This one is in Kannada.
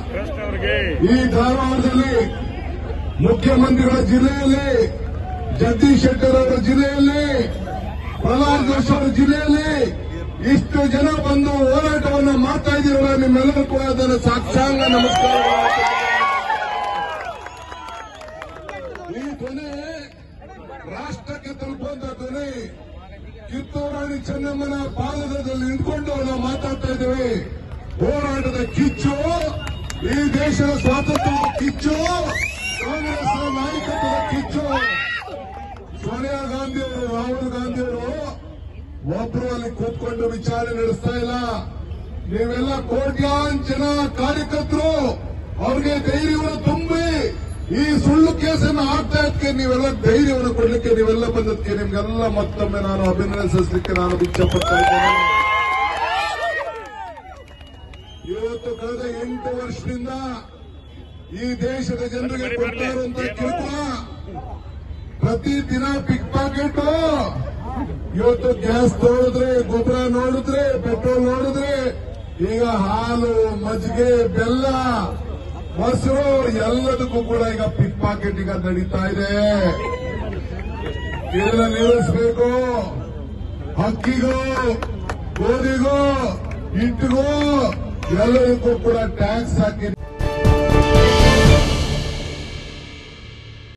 ಕೃಷ್ಣ ಅವರಿಗೆ ಈ ಧಾರವಾಡದಲ್ಲಿ ಮುಖ್ಯಮಂತ್ರಿಗಳ ಜಿಲ್ಲೆಯಲ್ಲಿ ಜಗದೀಶ್ ಶೆಟ್ಟರ್ ಅವರ ಜಿಲ್ಲೆಯಲ್ಲಿ ಪ್ರಹ್ಲಾದ್ ಜೋಶಿ ಅವರ ಜಿಲ್ಲೆಯಲ್ಲಿ ಇಷ್ಟು ಜನ ಬಂದು ಹೋರಾಟವನ್ನು ಮಾಡ್ತಾ ಇದ್ದೀರಲ್ಲ ನಿಮ್ಮೆಲ್ಲರೂ ಕೂಡ ಅದನ್ನು ಸಾಕ್ಷಾಂಗ ನಮಸ್ಕಾರ ಈ ಧ್ವನಿ ರಾಷ್ಟ್ರಕ್ಕೆ ತಲುಪುವಂತ ಧ್ವನಿ ಕಿತ್ತೂರು ರಾಣಿ ಚೆನ್ನಮ್ಮನ ಪಾದದಲ್ಲಿ ನಿಂತ್ಕೊಂಡು ನಾವು ಮಾತಾಡ್ತಾ ಇದ್ದೇವೆ ಹೋರಾಟದ ಕಿಚ್ಚು ಈ ದೇಶದ ಸ್ವಾತಂತ್ರ್ಯದ ಕಿಚ್ಚು ಕಾಂಗ್ರೆಸ್ನ ನಾಯಕತ್ವದ ಕಿಚ್ಚು ಸೋನಿಯಾ ಗಾಂಧಿ ಅವರು ರಾಹುಲ್ ಗಾಂಧಿ ಅವರು ಒಬ್ರು ಅಲ್ಲಿ ಕೂತ್ಕೊಂಡು ವಿಚಾರಣೆ ನಡೆಸ್ತಾ ಇಲ್ಲ ನೀವೆಲ್ಲ ಕೋಟ್ಯಾಂತರ ಜನ ಕಾರ್ಯಕರ್ತರು ಅವ್ರಿಗೆ ಧೈರ್ಯವನ್ನು ತುಂಬಿ ಈ ಸುಳ್ಳು ಕೇಸನ್ನು ಆಗ್ತಾ ಇದಕ್ಕೆ ನೀವೆಲ್ಲ ಧೈರ್ಯವನ್ನು ಕೊಡಲಿಕ್ಕೆ ನೀವೆಲ್ಲ ಬಂದದಕ್ಕೆ ನಿಮ್ಗೆಲ್ಲ ಮತ್ತೊಮ್ಮೆ ನಾನು ಅಭಿನಂದಿಸಲಿಕ್ಕೆ ನಾನು ಇಚ್ಛಪಡ್ತಾ ಇದ್ದೇನೆ ಇವತ್ತು ಕಳೆದ ಎಂಟು ವರ್ಷದಿಂದ ಈ ದೇಶದ ಜನರಿಗೆ ಕೊಡ್ತಾ ಇರುವಂತಹ ಕಿರುಕುಳ ಪ್ರತಿ ದಿನ ಪಿಕ್ ಪಾಕೆಟ್ ಇವತ್ತು ಗ್ಯಾಸ್ ನೋಡಿದ್ರೆ ಗೊಬ್ಬರ ನೋಡಿದ್ರೆ ಪೆಟ್ರೋಲ್ ನೋಡಿದ್ರೆ ಈಗ ಹಾಲು ಮಜ್ಜಿಗೆ ಬೆಲ್ಲ ಮೊಸರು ಎಲ್ಲದಕ್ಕೂ ಕೂಡ ಈಗ ಪಿಕ್ ಪಾಕೆಟ್ ಈಗ ನಡೀತಾ ಇದೆ ಇದನ್ನ ನಿಲ್ಲಿಸಬೇಕು ಅಕ್ಕಿಗೂ ಗೋಧಿಗೂ ಹಿಟ್ಟಿಗೂ ಎಲ್ಲದಕ್ಕೂ ಕೂಡ ಟ್ಯಾಕ್ಸ್ ಹಾಕಿ